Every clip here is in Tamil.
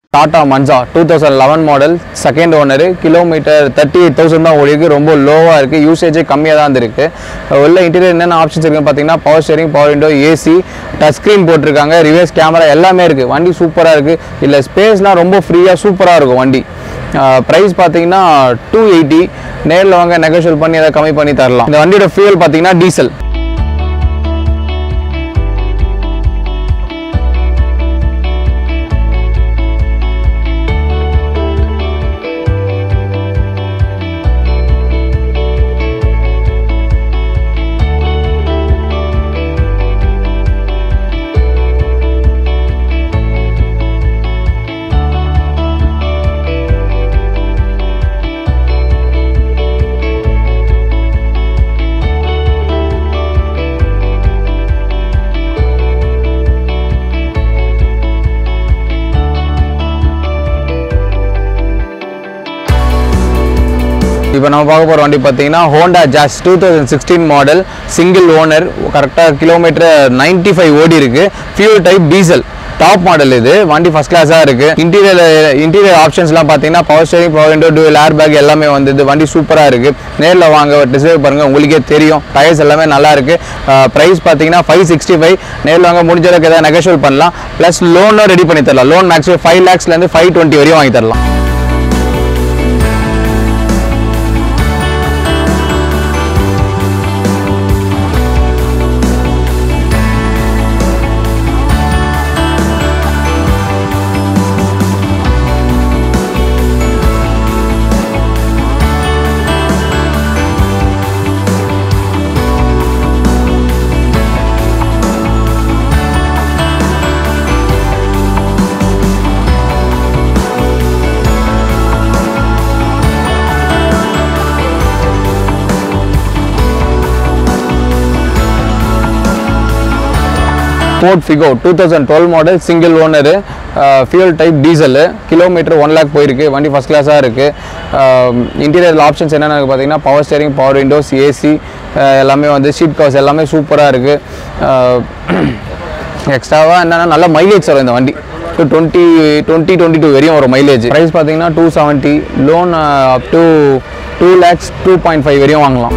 Tata Manza two thousand eleven model second owner kilometre thirty eight thousand தான் ஓடிருக்கு ரொம்ப லோவாக இருக்குது யூசேஜே கம்மியாக தான் இருந்திருக்கு உள்ள இன்டீரியர் என்னென்ன ஆப்ஷன்ஸ் இருக்குன்னு பார்த்தீங்கன்னா power steering power window AC touch screen போட்டிருக்காங்க ரிவர்ஸ் கேமரா எல்லாமே இருக்குது வண்டி சூப்பராக இருக்குது இல்லை ஸ்பேஸ்லாம் ரொம்ப ஃப்ரீயாக சூப்பராக இருக்கும் வண்டி ப்ரைஸ் பார்த்தீங்கன்னா டூ எயிட்டி நேரில் வாங்க நெகோஷியல் பண்ணி அதை கம்மி பண்ணி தரலாம் இந்த வண்டியோட ஃபியூல் பார்த்தீங்கன்னா டீசல் இப்போ நம்ம பார்க்க போகிற வண்டி பார்த்தீங்கன்னா Honda Jazz two thousand sixteen model single owner கரெக்டாக கிலோமீட்டர் நைன்ட்டி ஃபைவ் ஓடி இருக்கு fuel type diesel top model இது வண்டி ஃபஸ்ட் கிளாஸாக இருக்குது இன்டீரியர் இன்டீரியர் ஆப்ஷன்ஸ்லாம் பார்த்தீங்கன்னா power steering power window dual air bag எல்லாமே வந்தது வண்டி சூப்பராக இருக்குது நேரில் வாங்க டிசைவ் பாருங்கள் உங்களுக்கே தெரியும் டயர்ஸ் எல்லாமே நல்லா இருக்குது ப்ரைஸ் பார்த்தீங்கன்னா ஃபைவ் சிக்ஸ்டி ஃபைவ் நேரில் வாங்க முடிஞ்ச அளவுக்கு எதாவது நெகோஷியல் பண்ணலாம் ப்ளஸ் லோனும் ரெடி பண்ணி தரலாம் லோன் மேக்ஸிமம் ஃபைவ் லேக்ஸ்லேருந்து ஃபைவ் டுவெண்ட்டி வரையும் வாங்கி தரலாம் Ford Figo two thousand twelve model single owner fuel type diesel kilometre one lakh போயிருக்கு வண்டி ஃபஸ்ட் கிளாஸாக இருக்குது இன்டீரியர் ஆப்ஷன்ஸ் என்னென்ன இருக்குது பார்த்தீங்கன்னா power steering power windows AC எல்லாமே வந்து சீட் கவர்ஸ் எல்லாமே சூப்பராக இருக்குது எக்ஸ்ட்ராவாக என்னென்னா நல்ல மைலேஜ் வரும் இந்த வண்டி டுவெண்ட்டி டுவெண்ட்டி டுவெண்ட்டி டூ வரையும் வரும் மைலேஜ் ப்ரைஸ் பார்த்தீங்கன்னா two seventy loan up to two lakhs two point five வரையும் வாங்கலாம்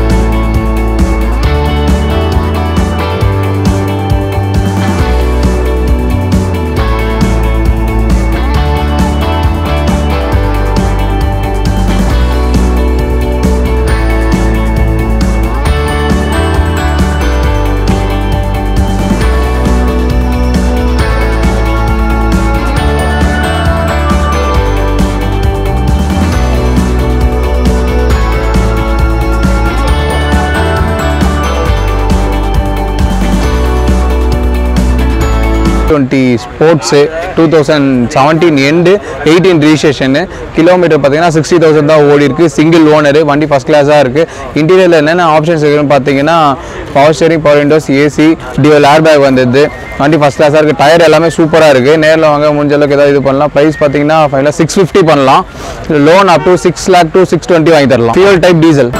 twenty sports two thousand seventeen end eighteen registration kilometre பார்த்தீங்கன்னா சிக்ஸ்டி தௌசண்ட் தான் ஓடி இருக்கு சிங்கிள் ஓனரு வண்டி ஃபஸ்ட் கிளாஸாக இருக்குது இன்டீரியரில் என்னென்ன ஆப்ஷன்ஸ் இருக்குன்னு பார்த்தீங்கன்னா power steering power windows AC dual air bag வந்தது வண்டி ஃபஸ்ட் கிளாஸாக இருக்குது டயர் எல்லாமே சூப்பராக இருக்குது நேரில் வாங்க முடிஞ்ச அளவுக்கு ஏதாவது இது பண்ணலாம் ப்ரைஸ் பார்த்தீங்கன்னா ஃபைனலாக சிக்ஸ் ஃபிஃப்டி பண்ணலாம் loan up to six lakh to six twenty வாங்கி தரலாம் ஃபியூல் டைப் டீசல்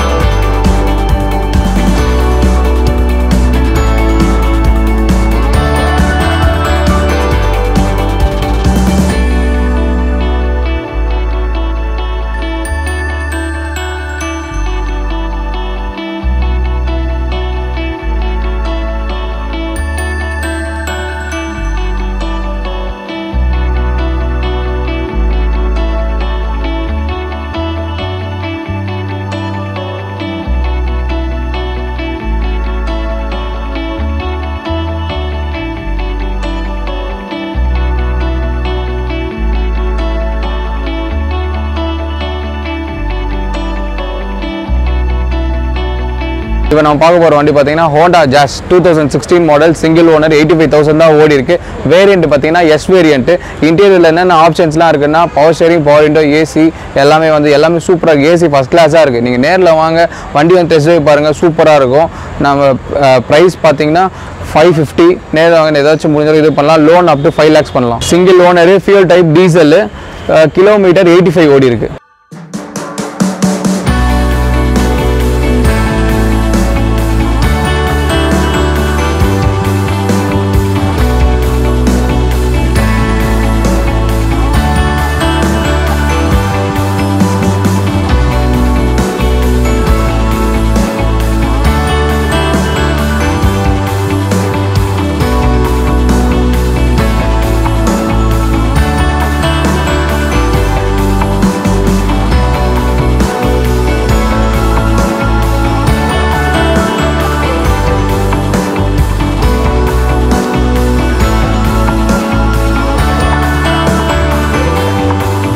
இப்போ நம்ம பார்க்க போகிற வண்டி பார்த்தீங்கன்னா Honda Jazz two thousand sixteen model single owner eighty five thousand தான் ஓடி இருக்கு வேரியன்ட் பார்த்தீங்கன்னா எஸ் வேரியன்ட் இன்டீரியரில் என்னென்ன ஆப்ஷன்ஸ்லாம் இருக்குன்னா power steering power window AC எல்லாமே வந்து எல்லாமே சூப்பராக ஏசி ஃபஸ்ட் கிளாஸாக இருக்குது நீங்கள் நேரில் வாங்க வண்டி வந்து டெஸ்ட் ட்ரைவ் பாருங்கள் சூப்பராக இருக்கும் நம்ம ப்ரைஸ் பார்த்தீங்கன்னா ஃபைவ் ஃபிஃப்டி நேரில் வாங்க ஏதாச்சும் முடிஞ்சாலும் இது பண்ணலாம் loan up to five lakhs பண்ணலாம் single owner fuel type diesel kilometre eighty five ஓடி இருக்கு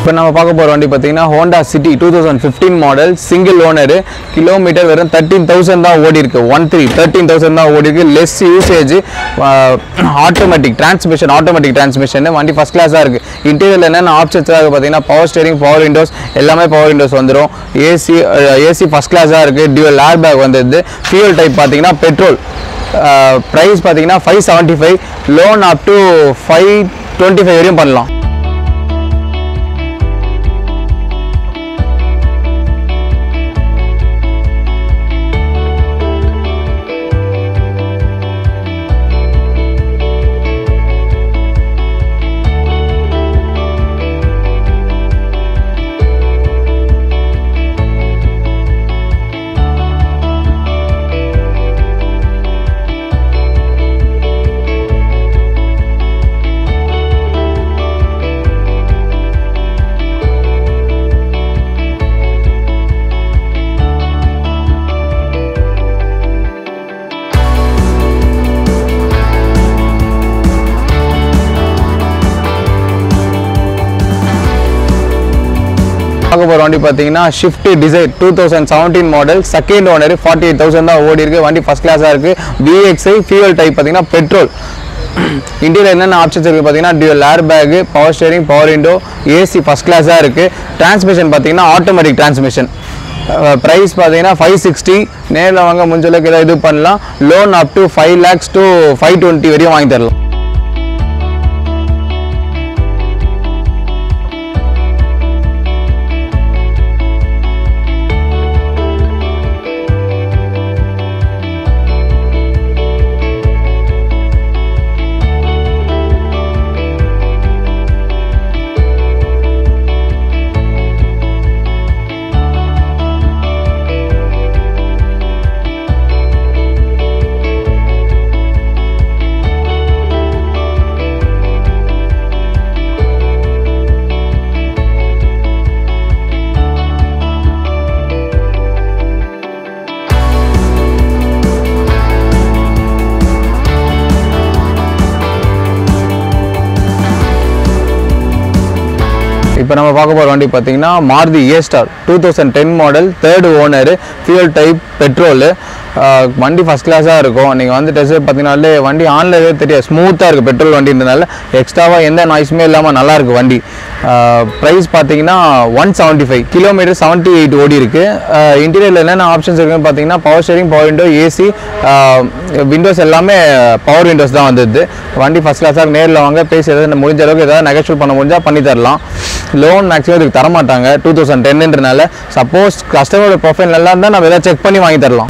இப்போ நம்ம பார்க்க போகிற வண்டி பார்த்தீங்கன்னா Honda City two thousand fifteen model single owner kilometre வெறும் தேர்ட்டீன் தௌசண்ட் தான் ஓடி இருக்கு ஒன் த்ரீ தேர்ட்டீன் தௌசண்ட் தான் ஓடி இருக்கு less usage automatic transmission automatic transmission வண்டி ஃபஸ்ட் கிளாஸாக இருக்குது இன்டீரியரில் என்னென்ன ஆப்ஷன்ஸ் பார்த்தீங்கன்னா பவர் ஸ்டேரிங் பவர் விண்டோஸ் எல்லாமே பவர் விண்டோஸ் வந்துடும் ஏசி ஏசி ஃபஸ்ட் கிளாஸாக இருக்குது டியூவல் ஏர் பேக் வந்துடுது ஃபியூல் டைப் பார்த்தீங்கன்னா பெட்ரோல் ப்ரைஸ் பார்த்தீங்கன்னா five seventy five loan up to five twenty five வரையும் பண்ணலாம் பார்க்க போகிற வண்டி பார்த்தீங்கன்னா Swift Dzire two thousand seventeen model second owner forty eight thousand தான் ஓடி இருக்கு வண்டி ஃபஸ்ட் கிளாஸாக இருக்குது விஎக்ஸ்ஐ ஃபியூல் டைப் பார்த்தீங்கன்னா பெட்ரோல் இன்டீரியர் என்னென்ன ஆப்ஷன்ஸ் இருக்குது பார்த்தீங்கன்னா dual air bag power steering power window AC first கிளாஸாக இருக்குது டிரான்ஸ்மிஷன் பார்த்தீங்கன்னா ஆட்டோமேட்டிக் டிரான்ஸ்மிஷன் ப்ரைஸ் பார்த்தீங்கன்னா ஃபைவ் சிக்ஸ்டி நேரில் வாங்க முடிஞ்சளவுக்கு ஏதாவது இது பண்ணலாம் loan up to five lakhs to five twenty வரையும் வாங்கி தரலாம் இப்போ நம்ம பார்க்க போகிற வண்டி பார்த்தீங்கன்னா Maruti A star two thousand ten model third owner fuel type petrol வண்டி ஃபஸ்ட் கிளாஸாக இருக்கும் நீங்கள் வந்து டெஸ்ட் பார்த்தீங்கனாலே வண்டி ஆன்லைனே தெரியாது ஸ்மூத்தாக இருக்குது பெட்ரோல் வண்டின்றனால எக்ஸ்ட்ராவாக எந்த நாய்ஸுமே இல்லாமல் நல்லா இருக்கு வண்டி ப்ரைஸ் பார்த்தீங்கன்னா one seventy five kilometre seventy eight ஓடி இருக்குது இன்டீரியரில் என்னென்ன ஆப்ஷன்ஸ் இருக்குன்னு பார்த்தீங்கன்னா power steering power window AC windows எல்லாமே பவர் விண்டோஸ் தான் வந்தது வண்டி ஃபஸ்ட் கிளாஸாக நேரில் வாங்க பேசி எதாவது முடிஞ்ச அளவுக்கு ஏதாவது நெகோஷியல் பண்ண முடிஞ்சால் பண்ணி தரலாம் லோன் மேக்ஸிமம் இதுக்கு தர மாட்டாங்க டூ தௌசண்ட் டென்னுன்றனால சப்போஸ் கஸ்டமரோட ப்ரொஃபைல் நல்லா இருந்தால் நம்ம எதாவது செக் பண்ணி வாங்கி தரலாம்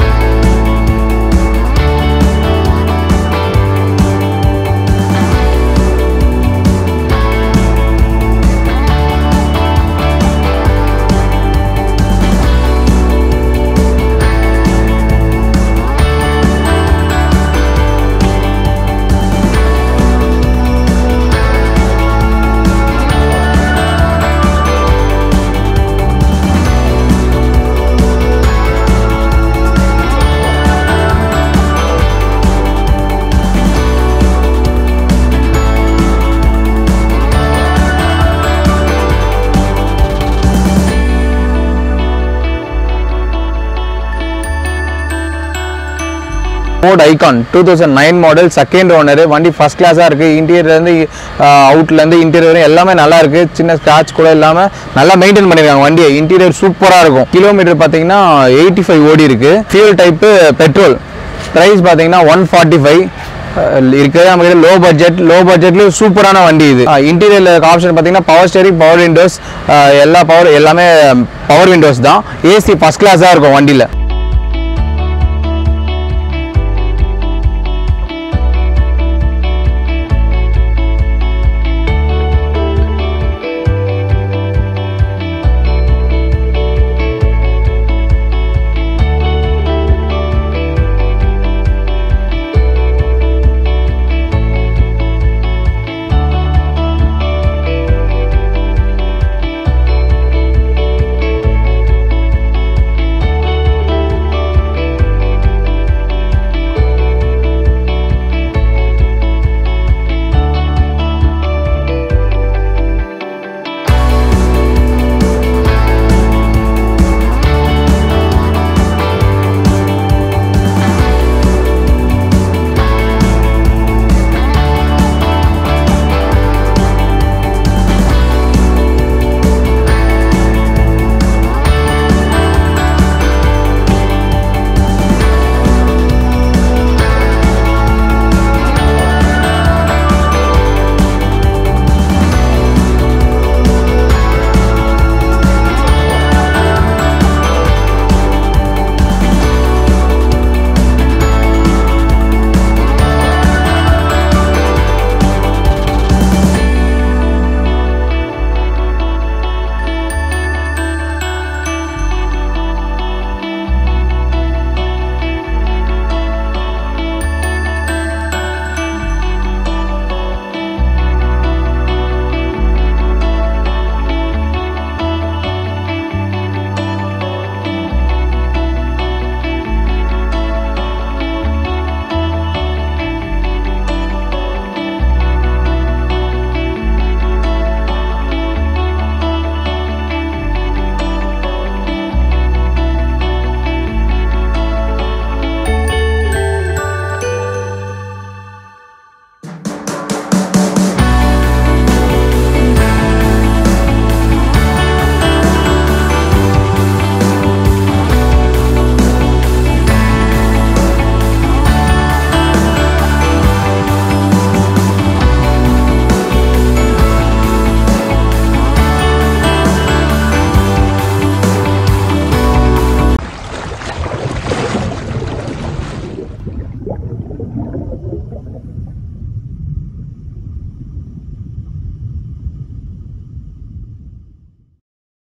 Ford Ikon two thousand nine model second owner வண்டி ஃபஸ்ட் கிளாஸாக இருக்குது இன்டீரியர்லேருந்து அவுட்லேருந்து இன்டீரியர் வரையும் எல்லாமே நல்லா இருக்குது சின்ன ஸ்க்ராட்ச் கூட இல்லாமல் நல்லா மெயின்டைன் பண்ணியிருக்காங்க வண்டியை இன்டீரியர் சூப்பராக இருக்கும் கிலோமீட்டர் பார்த்தீங்கன்னா எயிட்டி ஃபைவ் ஓடி இருக்குது ஃபியூல் டைப்பு பெட்ரோல் ப்ரைஸ் பார்த்தீங்கன்னா ஒன் ஃபார்ட்டி ஃபைவ் இருக்கிறது நம்ம கிட்ட லோ பட்ஜெட் லோ பட்ஜெட்லேயும் சூப்பரான வண்டி இது இன்டீரியரில் ஆப்ஷன் பார்த்தீங்கன்னா பவர் ஸ்டேரிங் பவர் விண்டோஸ் எல்லா பவர் எல்லாமே பவர் விண்டோஸ் தான் ஏசி ஃபஸ்ட் கிளாஸாக இருக்கும் வண்டியில்